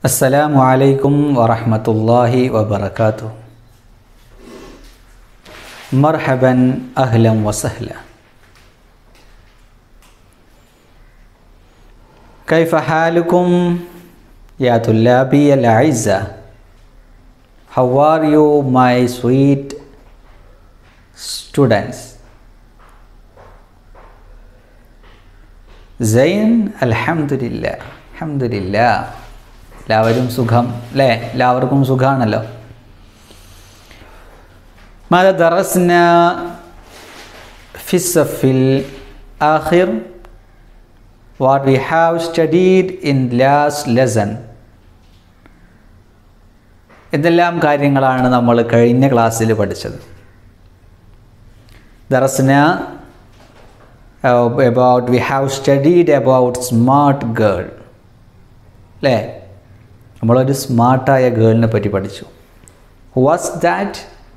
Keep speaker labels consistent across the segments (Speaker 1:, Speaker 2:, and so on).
Speaker 1: السلام عليكم ورحمة الله وبركاته مرحبا أهلا وسهلا كيف حالكم يا طلابي الأعزاء How are you my sweet students sign അൽഹംദുലില്ല അൽഹംദുലില്ല എല്ലാവരും സുഖം അല്ലേ എല്ലാവർക്കും സുഖമാണല്ലോ ماذا درسنا في الصف الآخر what we have studied in last lesson എന്തെല്ലാം കാര്യങ്ങളാണ് നമ്മൾ കഴിഞ്ഞ ക്ലാസ്സിൽ പഠിച്ചത് ദറസ്ന about we have studied about smart girl അല്ലേ നമ്മളൊരു സ്മാർട്ടായ ഗേളിനെ പറ്റി പഠിച്ചു വാസ് ദാറ്റ്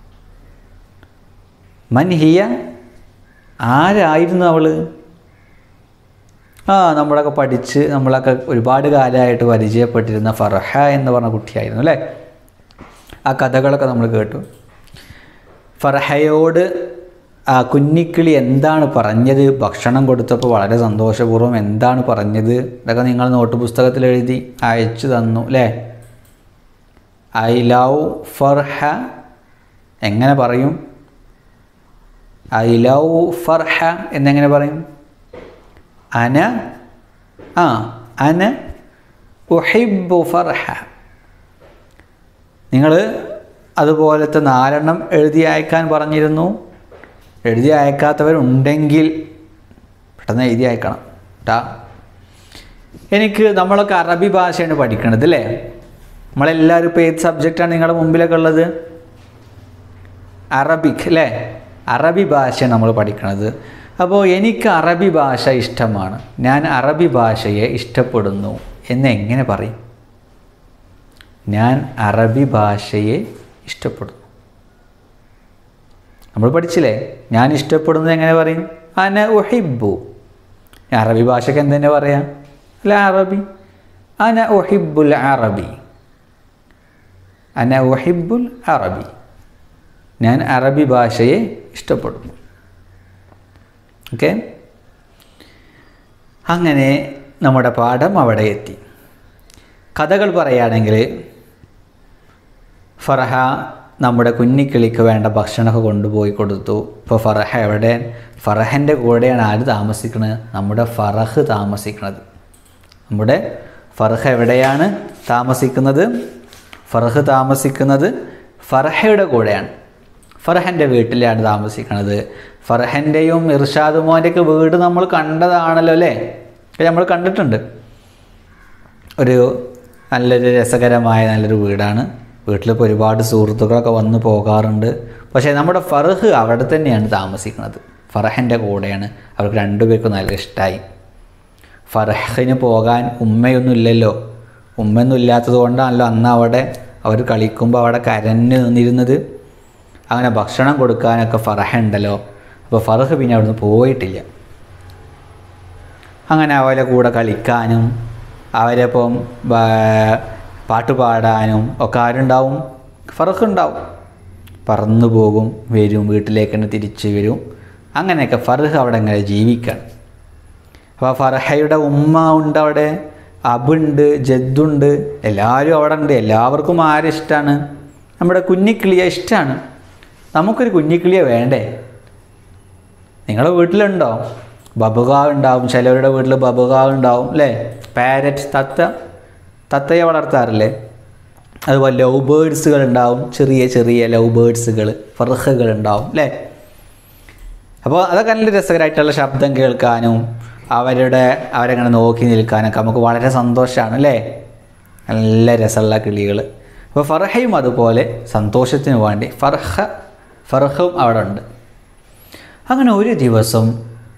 Speaker 1: മൻഹിയ ആരായിരുന്നു അവൾ ആ നമ്മളൊക്കെ പഠിച്ച് നമ്മളൊക്കെ ഒരുപാട് കാലമായിട്ട് പരിചയപ്പെട്ടിരുന്ന ഫർഹ എന്ന് പറഞ്ഞ കുട്ടിയായിരുന്നു അല്ലേ ആ കഥകളൊക്കെ നമ്മൾ കേട്ടു ഫർഹയോട് ആ കുഞ്ഞിക്കിളി എന്താണ് പറഞ്ഞത് ഭക്ഷണം കൊടുത്തപ്പോൾ വളരെ സന്തോഷപൂർവ്വം എന്താണ് പറഞ്ഞത് ഇതൊക്കെ നിങ്ങൾ നോട്ട് പുസ്തകത്തിൽ എഴുതി അയച്ചു തന്നു അല്ലേ ഐ ലവ് ഫർഹ എങ്ങനെ പറയും ഐ ലവ് ഫർഹ എന്നെങ്ങനെ പറയും അന ആ അന ഉഹിബു ഫർഹ നിങ്ങൾ അതുപോലത്തെ നാലെണ്ണം എഴുതി അയക്കാൻ പറഞ്ഞിരുന്നു എഴുതി അയക്കാത്തവരുണ്ടെങ്കിൽ പെട്ടെന്ന് എഴുതി അയക്കണം കേട്ടാ എനിക്ക് നമ്മളൊക്കെ അറബി ഭാഷയാണ് പഠിക്കണത് അല്ലേ നമ്മളെല്ലാവരും ഇപ്പോൾ ഏത് സബ്ജക്റ്റാണ് നിങ്ങളുടെ മുമ്പിലൊക്കെ ഉള്ളത് അറബിക് അല്ലേ അറബി ഭാഷയാണ് നമ്മൾ പഠിക്കണത് അപ്പോൾ എനിക്ക് അറബി ഭാഷ ഇഷ്ടമാണ് ഞാൻ അറബി ഭാഷയെ ഇഷ്ടപ്പെടുന്നു എന്ന് എങ്ങനെ പറയും ഞാൻ അറബി ഭാഷയെ ഇഷ്ടപ്പെടുന്നു നമ്മൾ പഠിച്ചില്ലേ ഞാൻ ഇഷ്ടപ്പെടുന്നത് എങ്ങനെ പറയും അന ഒഹിബു അറബി ഭാഷയ്ക്ക് എന്തെന്നെ പറയാം അല്ല അറബി അന ഒഹിബുൽ അറബി അന ഒഹിബുൽ അറബി ഞാൻ അറബി ഭാഷയെ ഇഷ്ടപ്പെടുന്നു ഓക്കെ അങ്ങനെ നമ്മുടെ പാഠം അവിടെ എത്തി കഥകൾ പറയുകയാണെങ്കിൽ ഫറഹ നമ്മുടെ കുഞ്ഞിക്കിളിക്ക് വേണ്ട ഭക്ഷണമൊക്കെ കൊണ്ടുപോയി കൊടുത്തു ഇപ്പോൾ ഫറഹ എവിടെ ഫറഹൻ്റെ കൂടെയാണ് ആര് താമസിക്കുന്നത് നമ്മുടെ ഫറഹ് താമസിക്കുന്നത് നമ്മുടെ ഫറഹ എവിടെയാണ് താമസിക്കുന്നത് ഫറഹ് താമസിക്കുന്നത് ഫറഹയുടെ കൂടെയാണ് ഫറഹൻ്റെ വീട്ടിലാണ് താമസിക്കുന്നത് ഫറഹൻ്റെയും ഇർഷാദ് മോൻ്റെയൊക്കെ വീട് നമ്മൾ കണ്ടതാണല്ലോ അല്ലേ നമ്മൾ കണ്ടിട്ടുണ്ട് ഒരു നല്ലൊരു രസകരമായ നല്ലൊരു വീടാണ് വീട്ടിലിപ്പോൾ ഒരുപാട് സുഹൃത്തുക്കളൊക്കെ വന്ന് പോകാറുണ്ട് പക്ഷേ നമ്മുടെ ഫറഹ് അവിടെ തന്നെയാണ് താമസിക്കുന്നത് ഫറഹിൻ്റെ കൂടെയാണ് അവർക്ക് രണ്ടുപേർക്കും നല്ല ഇഷ്ടമായി ഫറഹിന് പോകാൻ ഉമ്മയൊന്നും ഇല്ലല്ലോ ഉമ്മയൊന്നും ഇല്ലാത്തത് കൊണ്ടാണല്ലോ അന്ന് അവിടെ അവർ കളിക്കുമ്പോൾ അവിടെ കരഞ്ഞ് നിന്നിരുന്നത് അങ്ങനെ ഭക്ഷണം കൊടുക്കാനൊക്കെ ഫറഹ ഉണ്ടല്ലോ അപ്പോൾ ഫറഹ് പിന്നെ അവിടുന്ന് പോയിട്ടില്ല അങ്ങനെ അവരെ കൂടെ കളിക്കാനും അവരെപ്പം പാട്ട് പാടാനും ഒക്കെ ആരുണ്ടാവും ഫറഹ് ഉണ്ടാവും പറന്നു പോകും വരും വീട്ടിലേക്ക് തന്നെ തിരിച്ച് വരും അങ്ങനെയൊക്കെ ഫർഹ് അവിടെ അങ്ങനെ ജീവിക്കണം അപ്പോൾ ഫർഹയുടെ ഉമ്മ ഉണ്ട് അവിടെ അബുണ്ട് ജദ്ദുണ്ട് എല്ലാവരും അവിടെ ഉണ്ട് എല്ലാവർക്കും ആരെ ഇഷ്ടമാണ് നമ്മുടെ കുഞ്ഞിക്കിളിയെ ഇഷ്ടമാണ് നമുക്കൊരു കുഞ്ഞിക്കിളിയെ വേണ്ടേ നിങ്ങളുടെ വീട്ടിലുണ്ടോ ബബുകാവ് ഉണ്ടാവും ചിലവരുടെ വീട്ടിൽ ബബുകാവ് ഉണ്ടാവും അല്ലേ പാരറ്റ് തത്ത തത്തയെ വളർത്താറില്ലേ അതുപോലെ ലവ് ബേഡ്സുകൾ ഉണ്ടാവും ചെറിയ ചെറിയ ലവ് ബേഡ്സുകൾ ഫർഹകൾ ഉണ്ടാവും അല്ലേ അപ്പോൾ അതൊക്കെ നല്ല രസകരമായിട്ടുള്ള ശബ്ദം കേൾക്കാനും അവരുടെ അവരെങ്ങനെ നോക്കി നിൽക്കാനൊക്കെ നമുക്ക് വളരെ സന്തോഷമാണ് അല്ലേ നല്ല രസമുള്ള കിളികൾ അപ്പോൾ ഫർഹയും അതുപോലെ സന്തോഷത്തിന് വേണ്ടി ഫർഹ ഫർഹും അവിടെ ഉണ്ട് അങ്ങനെ ഒരു ദിവസം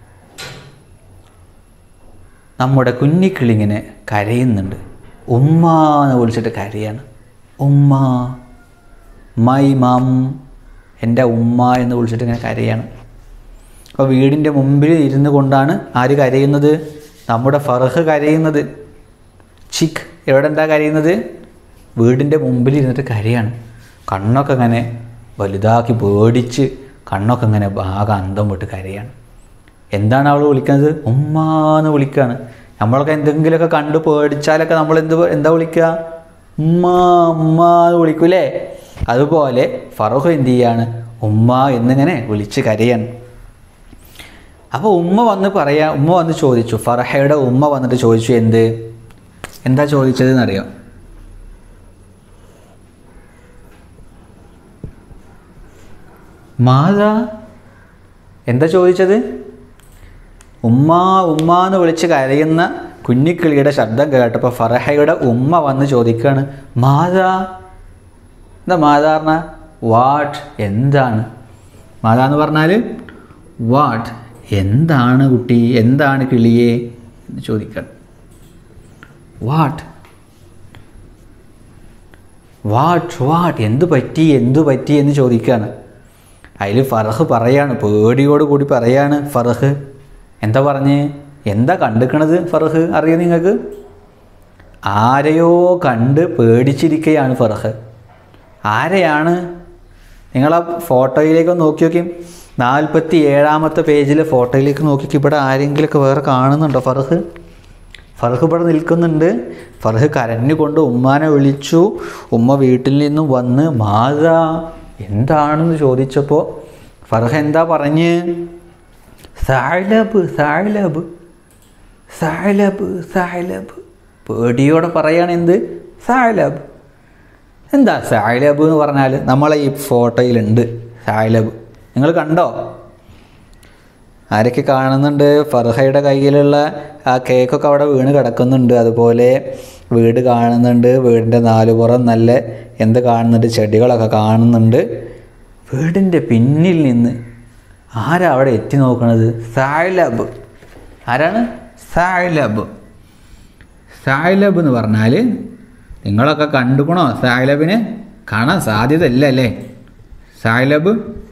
Speaker 1: നമ്മുടെ കുഞ്ഞിക്കിളിങ്ങനെ കരയുന്നുണ്ട് ഉമ്മ എന്ന് വിളിച്ചിട്ട് കരയാണ് ഉമ്മ മൈ മം എൻ്റെ ഉമ്മ എന്ന് വിളിച്ചിട്ട് ഇങ്ങനെ കരയാണ് അപ്പോൾ വീടിൻ്റെ മുമ്പിൽ ഇരുന്ന് കൊണ്ടാണ് ആര് കരയുന്നത് നമ്മുടെ ഫർഹ് കരയുന്നത് ചിക് എവിടെ എന്താ കരയുന്നത് വീടിൻ്റെ മുമ്പിൽ ഇരുന്നിട്ട് കരയാണ് കണ്ണൊക്കെ ഇങ്ങനെ വലുതാക്കി പേടിച്ച് കണ്ണൊക്കെ ഇങ്ങനെ ആകെ അന്തം വിട്ട് കരയാണ് എന്താണ് അവൾ വിളിക്കുന്നത് ഉമ്മാന്ന് വിളിക്കുകയാണ് നമ്മളൊക്കെ എന്തെങ്കിലുമൊക്കെ കണ്ട് പേടിച്ചാലൊക്കെ നമ്മൾ എന്ത് പ- എന്താ വിളിക്കുക ഉമ്മ ഉമ്മ എന്ന് വിളിക്കൂലേ അതുപോലെ ഫറൂഖ് എന്ത് ചെയ്യാണ് ഉമ്മ എന്നിങ്ങനെ വിളിച്ച് കരയാണ് അപ്പോൾ ഉമ്മ വന്ന് പറയാ ഉമ്മ വന്ന് ചോദിച്ചു ഫറഹയുടെ ഉമ്മ വന്നിട്ട് ചോദിച്ചു എന്ത് എന്താ ചോദിച്ചതെന്നറിയോ മാതാ എന്താ ചോദിച്ചത് ഉമ്മ ഉമ്മ എന്ന് വിളിച്ച് കരയുന്ന കുഞ്ഞിക്കിളിയുടെ ശബ്ദം കേട്ടപ്പോൾ ഫറഹയുടെ ഉമ്മ വന്ന് ചോദിക്കുകയാണ് മാതാ എന്താ മാതാ പറഞ്ഞ വാട്ട് എന്താണ് മാതാ എന്ന് പറഞ്ഞാൽ വാട്ട് എന്താണ് കുട്ടി എന്താണ് കിളിയെ എന്ന് ചോദിക്കണം വാട്ട് വാട്ട് വാട്ട് എന്ത് പറ്റി എന്ത് പറ്റി എന്ന് ചോദിക്കുകയാണ് അതിൽ ഫറഹ് പറയാണ് പേടിയോട് കൂടി പറയാണ് ഫറഹ് എന്താ പറഞ്ഞ് എന്താ കണ്ടിക്കണത് ഫറഹ് അറിയോ നിങ്ങൾക്ക് ആരെയോ കണ്ട് പേടിച്ചിരിക്കുകയാണ് ഫറഹ് ആരെയാണ് നിങ്ങൾ ആ ഫോട്ടോയിലേക്ക് ഒന്ന് നോക്കി നോക്കി നാൽപ്പത്തി ഏഴാമത്തെ പേജിലെ ഫോട്ടോയിലേക്ക് നോക്കി ഇവിടെ ആരെങ്കിലുമൊക്കെ വേറെ കാണുന്നുണ്ടോ ഫറഹ് ഫർഹ് ഇവിടെ നിൽക്കുന്നുണ്ട് ഫർഹ് കരഞ്ഞുകൊണ്ട് ഉമ്മാനെ വിളിച്ചു ഉമ്മ വീട്ടിൽ നിന്നും വന്ന് മാതാ എന്താണെന്ന് ചോദിച്ചപ്പോൾ ഫർഹ് എന്താ പറഞ്ഞ് സാലബ് സാലബ് സാലബ് സാലബ് പേടിയോടെ പറയാണ് എന്ത് സാലബ് എന്താ സാലബ് എന്ന് പറഞ്ഞാൽ നമ്മളെ ഈ ഫോട്ടോയിലുണ്ട് സാലബ് നിങ്ങൾ കണ്ടോ ആരൊക്കെ കാണുന്നുണ്ട് ഫർഹയുടെ കയ്യിലുള്ള ആ കേക്കൊക്കെ അവിടെ വീണ് കിടക്കുന്നുണ്ട് അതുപോലെ വീട് കാണുന്നുണ്ട് വീടിൻ്റെ നാലുപുറം നല്ല എന്ത് കാണുന്നുണ്ട് ചെടികളൊക്കെ കാണുന്നുണ്ട് വീടിൻ്റെ പിന്നിൽ നിന്ന് ആരാ അവിടെ എത്തി നോക്കണത് സായ്ലബ് ആരാണ് സായ്ലബ് സായ്ലബ് എന്ന് പറഞ്ഞാൽ നിങ്ങളൊക്കെ കണ്ടുക്കണോ സായ്ലബിനെ കാണാൻ സാധ്യത ഇല്ല അല്ലേ സായ്ലബ്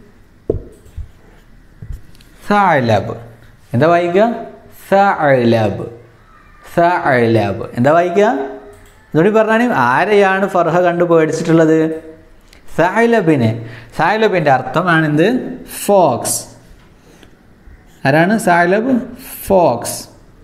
Speaker 1: സാലബ് എന്താ വായിക്കുക സാലബ് സാലബ് എന്താ വായിക്കുക ഇതോടി പറഞ്ഞാൽ ആരെയാണ് ഫർഹ കണ്ടു പേടിച്ചിട്ടുള്ളത് സായിലബിനെ സായിലബിൻ്റെ അർത്ഥമാണെന്ത് ഫോക്സ് ആരാണ് സായിലബ് ഫോക്സ്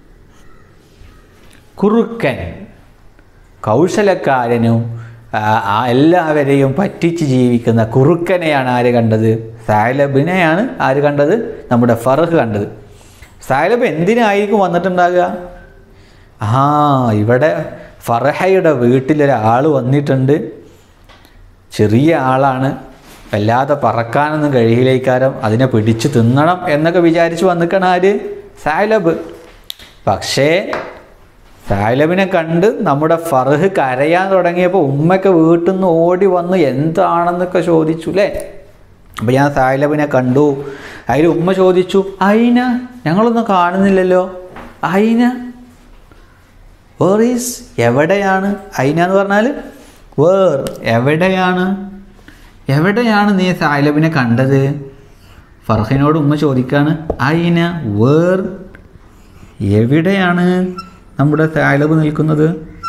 Speaker 1: കുറുക്കൻ കൗശലക്കാരനും ആ, ആ എല്ലാവരെയും പറ്റിച്ച് ജീവിക്കുന്ന കുറുക്കനെയാണ് ആര് കണ്ടത് സായലബിനെയാണ് ആര് കണ്ടത് നമ്മുടെ ഫറഹ് കണ്ടത് സായലബ് എന്തിനായിരിക്കും വന്നിട്ടുണ്ടാകുക ആ ഇവിടെ ഫറഹയുടെ വീട്ടിലൊരാൾ വന്നിട്ടുണ്ട് ചെറിയ ആളാണ് വല്ലാതെ പറക്കാനൊന്നും കഴിയില്ലേക്കാരം അതിനെ പിടിച്ചു തിന്നണം എന്നൊക്കെ വിചാരിച്ച് വന്നിക്കണം ആര് സായലബ് പക്ഷേ സായലബിനെ കണ്ട് നമ്മുടെ ഫർഹ് കരയാൻ തുടങ്ങിയപ്പോൾ ഉമ്മയൊക്കെ വീട്ടിൽ നിന്ന് ഓടി വന്ന് എന്താണെന്നൊക്കെ ചോദിച്ചു അല്ലേ അപ്പോൾ ഞാൻ സായലബിനെ കണ്ടു അതിൽ ഉമ്മ ചോദിച്ചു അയിന ഞങ്ങളൊന്നും കാണുന്നില്ലല്ലോ അയിന വേർ ഈസ് എവിടെയാണ് അയിന എന്ന് പറഞ്ഞാൽ വേർ എവിടെയാണ് എവിടെയാണ് നീ സായിലബിനെ കണ്ടത് ഫർഹിനോട് ഉമ്മ ചോദിക്കാണ് അയിന വേർ എവിടെയാണ് നമ്മുടെ സായിലബ് നിൽക്കുന്നത്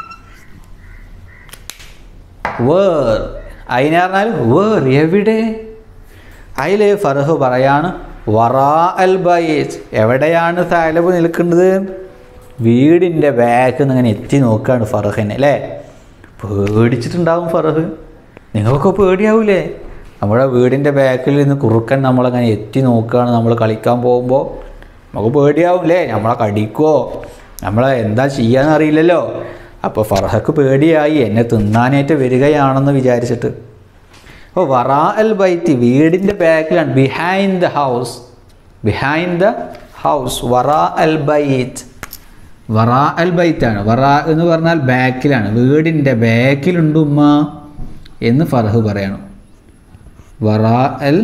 Speaker 1: വേർ അയിന പറഞ്ഞാൽ വേർ എവിടെ അതിൽ ഫർഹ് പറയാണ് വറാ അൽ ബൈസ് എവിടെയാണ് സാലബ് നിൽക്കുന്നത് വീടിൻ്റെ ബാക്കിൽ നിന്ന് ഇങ്ങനെ എത്തി നോക്കുകയാണ് ഫറഹിനെ അല്ലേ പേടിച്ചിട്ടുണ്ടാവും ഫറഹ് നിങ്ങൾക്കൊക്കെ പേടിയാവൂലേ നമ്മുടെ വീടിൻ്റെ ബാക്കിൽ നിന്ന് കുറുക്കൻ നമ്മളങ്ങനെ എത്തി നോക്കുകയാണ് നമ്മൾ കളിക്കാൻ പോകുമ്പോൾ നമുക്ക് പേടിയാവും അല്ലേ നമ്മളെ കടിക്കുമോ നമ്മളെ എന്താ ചെയ്യാന്ന് അറിയില്ലല്ലോ അപ്പോൾ ഫർഹക്ക് പേടിയായി എന്നെ തിന്നാനായിട്ട് വരികയാണെന്ന് വിചാരിച്ചിട്ട് അപ്പോൾ വറാ അൽ ബൈത്തി വീടിൻ്റെ ബാക്കിലാണ് behind the house behind the house വറാ അൽ ബൈറ്റ് വറാ അൽ ബൈത്താണ് വറാ എന്ന് പറഞ്ഞാൽ ബാക്കിലാണ് വീടിൻ്റെ ബാക്കിലുണ്ട് ഉമ്മ എന്ന് ഫർഹ് പറയണം വറാ അൽ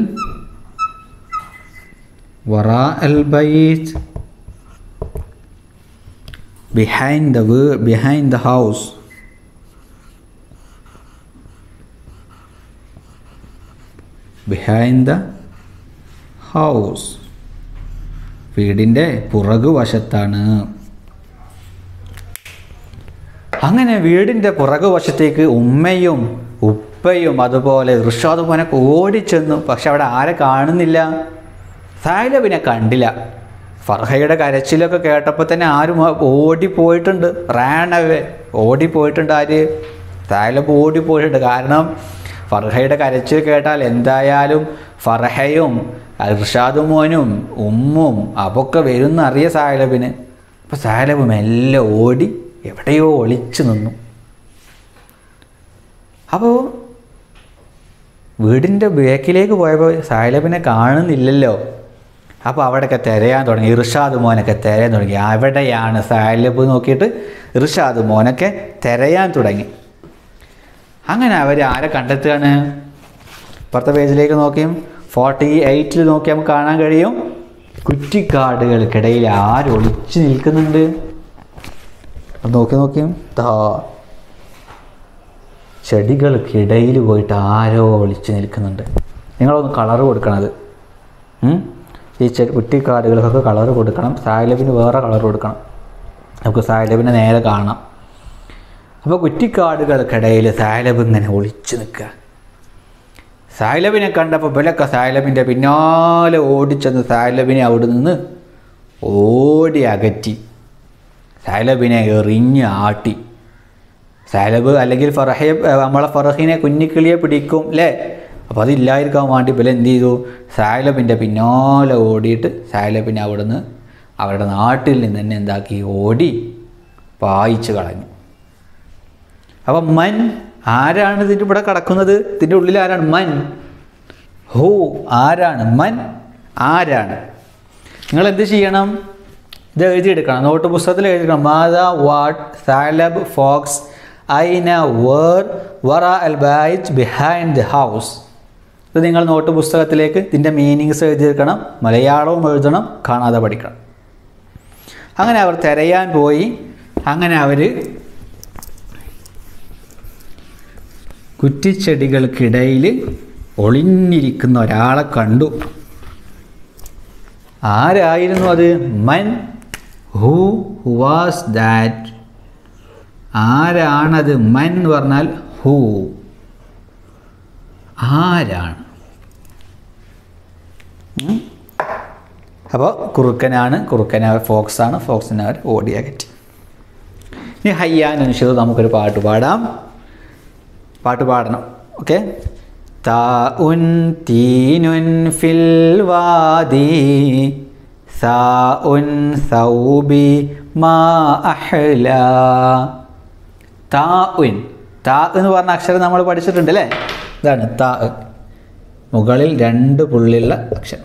Speaker 1: വറാ അൽ ബൈറ്റ് ബിഹൈൻഡ് ദ വീ behind the house behind the house വീടിൻ്റെ പുറകു വശത്താണ് അങ്ങനെ വീടിൻ്റെ പുറകുവശത്തേക്ക് ഉമ്മയും ഉപ്പയും അതുപോലെ ഋഷാദ് മോനൊക്കെ ഓടിച്ചെന്നു പക്ഷെ അവിടെ ആരെ കാണുന്നില്ല സായലബിനെ കണ്ടില്ല ഫർഹയുടെ കരച്ചിലൊക്കെ കേട്ടപ്പോൾ തന്നെ ആരും ആ- ഓടിപ്പോയിട്ടുണ്ട് റാണവേ ഓടിപ്പോയിട്ടുണ്ട് ആര് സായലബ് ഓടിപ്പോയിട്ടുണ്ട് കാരണം ഫർഹയുടെ കരച്ചിൽ കേട്ടാൽ എന്തായാലും ഫർഹയും ഇർഷാദ് മോനും ഉമ്മും അതൊക്കെ വരുന്നറിയ സായലബിന് അപ്പോൾ സായലബ് മെല്ലെ ഓടി എവിടെയോ ഒളിച്ചു നിന്നു അപ്പോൾ വീടിൻ്റെ ബേക്കിലേക്ക് പോയപ്പോൾ സായലബിനെ കാണുന്നില്ലല്ലോ അപ്പോൾ അവിടെയൊക്കെ തിരയാൻ തുടങ്ങി ഇർഷാദ് മോനൊക്കെ തിരയാൻ തുടങ്ങി അവിടെയാണ് സായലബ് നോക്കിയിട്ട് ഇർഷാദ് മോനൊക്കെ തിരയാൻ തുടങ്ങി അങ്ങനെ അവർ ആരെ കണ്ടെത്തുകയാണ് ഇപ്പുറത്തെ പേജിലേക്ക് നോക്കിയും ഫോർട്ടി എയ്റ്റിൽ നോക്കി നമുക്ക് കാണാൻ കഴിയും കുറ്റിക്കാടുകൾക്കിടയിൽ ആര് ഒളിച്ചു നിൽക്കുന്നുണ്ട് അത് നോക്കി നോക്കിയും താ ചെടികൾക്കിടയിൽ പോയിട്ട് ആരോ ഒളിച്ചു നിൽക്കുന്നുണ്ട് നിങ്ങളൊന്ന് കളറ് കൊടുക്കണത് ഉം? ഈ ചെ കുറ്റിക്കാടുകൾക്കൊക്കെ കളറ് കൊടുക്കണം സായലബിന് വേറെ കളർ കൊടുക്കണം നമുക്ക് സായലബിനെ നേരെ കാണാം അപ്പോൾ കുറ്റിക്കാടുകൾക്കിടയിൽ സായലബ് ഇങ്ങനെ ഒളിച്ചു നിൽക്കുക സായലബിനെ കണ്ടപ്പോൾ ഇവലൊക്കെ സായലബിൻ്റെ പിന്നാലെ ഓടിച്ചെന്ന് സായലബിനെ അവിടെ നിന്ന് ഓടി അകറ്റി സായലബിനെ എറിഞ്ഞ് ആട്ടി സാലബ് അല്ലെങ്കിൽ ഫറഹയെ നമ്മളെ ഫറഹിനെ കുഞ്ഞിക്കിളിയെ പിടിക്കും അല്ലേ അപ്പോൾ അതില്ലായിരിക്കാൻ വേണ്ടി ഇവൽ എന്ത് ചെയ്തു സായലബിൻ്റെ പിന്നാലെ ഓടിയിട്ട് സായലബിനെ അവിടുന്ന് അവരുടെ നാട്ടിൽ നിന്ന് തന്നെ എന്താക്കി ഓടി പായിച്ച് കളഞ്ഞു അപ്പം മൻ ആരാണ് ഇതിൻ്റെ ഇവിടെ കിടക്കുന്നത് ഇതിൻ്റെ ഉള്ളിൽ ആരാണ് മൻ ഹോ ആരാണ് മൻ ആരാണ് നിങ്ങൾ എന്ത് ചെയ്യണം ഇത് എഴുതിയെടുക്കണം നോട്ട് പുസ്തകത്തിൽ എഴുതിയെടുക്കണം മാതാ വാട്ട് സാലബ് ഫോക്സ് ഐന വേർ വറ അൽ ബായിച്ച് ബിഹൈൻഡ് ദി ഹൗസ് ഇത് നിങ്ങൾ നോട്ട് പുസ്തകത്തിലേക്ക് ഇതിൻ്റെ മീനിങ്സ് എഴുതിയെടുക്കണം മലയാളവും എഴുതണം കാണാതെ പഠിക്കണം അങ്ങനെ അവർ തിരയാൻ പോയി അങ്ങനെ അവർ കുറ്റിച്ചെടികൾക്കിടയിൽ ഒളിഞ്ഞിരിക്കുന്ന ഒരാളെ കണ്ടു ആരായിരുന്നു അത് മൻ ഹൂ വാസ് ദാറ്റ് ആരാണത് മൻ എന്ന് പറഞ്ഞാൽ ഹൂ ആരാണ് അപ്പോൾ കുറുക്കനാണ് കുറുക്കൻ ഫോക്സാണ് ഫോക്സിനെ അവർ ഓടി അകറ്റി ഇനി ഹയ്യാൻ അനുഷത് നമുക്കൊരു പാട്ട് പാടാം പാട്ട് പാടണം ഓക്കെ താഉൻ തീനുൻ ഫിൽ വാദി സാഉൻ സൗബി മാ അഹ്ല താഉൻ താ എന്ന് പറഞ്ഞ അക്ഷരം നമ്മൾ പഠിച്ചിട്ടുണ്ട് അല്ലേ ഇതാണ് താ മുകളിൽ രണ്ട് പുള്ളിയുള്ള അക്ഷരം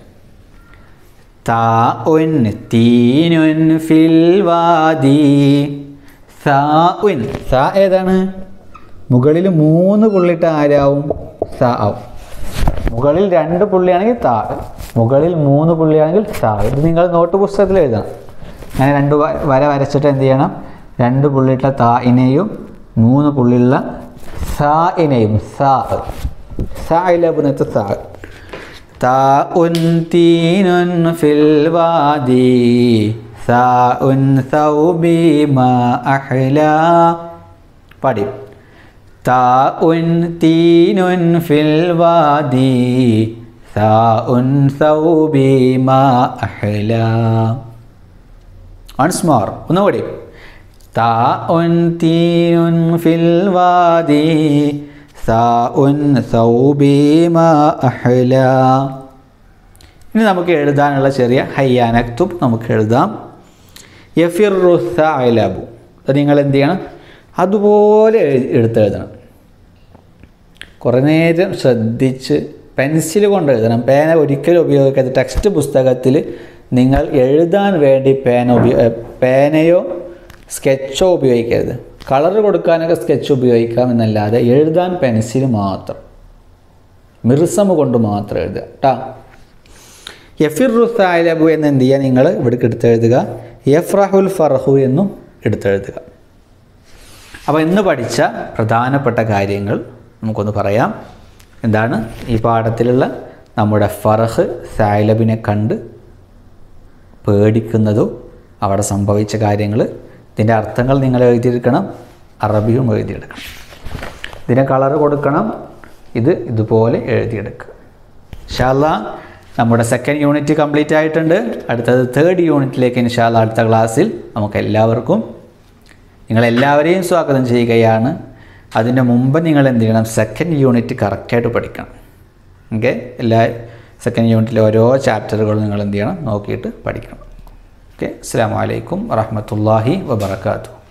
Speaker 1: താഉൻ തീനുൻ ഫിൽ വാദി സാഉൻ സാ ഏതാണ് മുകളിൽ മൂന്ന് പുള്ളിട്ട് ആരാവും സാ ആവും മുകളിൽ രണ്ട് പുള്ളിയാണെങ്കിൽ താ മുകളിൽ മൂന്ന് പുള്ളിയാണെങ്കിൽ സാ ഇത് നിങ്ങൾ നോട്ട് പുസ്തകത്തിൽ എഴുതണം അങ്ങനെ രണ്ട് വ- വര വരച്ചിട്ട് എന്ത് ചെയ്യണം രണ്ട് പുള്ളിയിട്ട താഇനെയും മൂന്ന് പുള്ളിയുള്ള സാ ഇനെയും സാ സാ ഇലബുനത്ത് സാ താഉൻ തീനുൻ ഫിൽ വാദി സാഉൻ സൗബി മാ അഹ്ലാ പാടി താഉൻ തീനുൻ ഫിൽ വാദി സാഉൻ സൗബി മാ അഹ്ലാ വൺസ് മോർ ഒന്നുകൂടി താഉൻ തീനുൻ ഫിൽ വാദി സാഉൻ സൗബി മാ അഹ്ലാ ഇനി നമുക്ക് എഴുതാനുള്ള ചെറിയ ഹയ്യാനക്തുബ് നമുക്ക് എഴുതാം യഫിറു സാലബു അത് നിങ്ങൾ എന്ത് ചെയ്യണം അതുപോലെ എഴു- എടുത്തെഴുതണം കുറേ നേരം ശ്രദ്ധിച്ച് പെൻസിൽ കൊണ്ട് എഴുതണം പേന ഒരിക്കലും ഉപയോഗിക്കാതെ ടെക്സ്റ്റ് പുസ്തകത്തിൽ നിങ്ങൾ എഴുതാൻ വേണ്ടി പേന ഉപയോ ഏ, പേനയോ സ്കെച്ചോ ഉപയോഗിക്കരുത് കളർ കൊടുക്കാനൊക്കെ സ്കെച്ച് ഉപയോഗിക്കാം എന്നല്ലാതെ എഴുതാൻ പെൻസിൽ മാത്രം മിർസമ കൊണ്ട് മാത്രം എഴുതുക കേട്ടോ യഫിറു സാലബു എന്ന് എന്ത് ചെയ്യുക നിങ്ങൾ ഇവിടേക്ക് എടുത്തെഴുതുക യഫ്രഹുൽ ഫർഹു എന്നും എടുത്തെഴുതുക അപ്പോൾ ഇന്ന് പഠിച്ച പ്രധാനപ്പെട്ട കാര്യങ്ങൾ നമുക്കൊന്ന് പറയാം എന്താണ് ഈ പാഠത്തിലുള്ള നമ്മുടെ ഫറഹ് സായലബിനെ കണ്ട് പേടിക്കുന്നതും അവിടെ സംഭവിച്ച കാര്യങ്ങൾ ഇതിൻ്റെ അർത്ഥങ്ങൾ നിങ്ങൾ എഴുതിയെടുക്കണം അറബിയും എഴുതിയെടുക്കണം ഇതിന് കളർ കൊടുക്കണം ഇത് ഇതുപോലെ എഴുതിയെടുക്കുക ഇൻഷാല്ല നമ്മുടെ സെക്കൻഡ് യൂണിറ്റ് കംപ്ലീറ്റ് ആയിട്ടുണ്ട് അടുത്തത് തേർഡ് യൂണിറ്റിലേക്ക് ഇൻഷാല്ല അടുത്ത ക്ലാസ്സിൽ നമുക്ക് എല്ലാവർക്കും നിങ്ങളെല്ലാവരെയും സ്വാഗതം ചെയ്യുകയാണ് അതിന് മുമ്പ് നിങ്ങൾ എന്ത് ചെയ്യണം സെക്കൻഡ് യൂണിറ്റ് കറക്റ്റായിട്ട് പഠിക്കണം ഓക്കെ എല്ലാ സെക്കൻഡ് യൂണിറ്റിലെ ഓരോ ചാപ്റ്ററുകളും നിങ്ങൾ എന്ത് ചെയ്യണം നോക്കിയിട്ട് പഠിക്കണം ഓക്കെ അസ്സാം വലൈക്കും വറഹമത്തല്ലാഹി വബർക്കാത്തു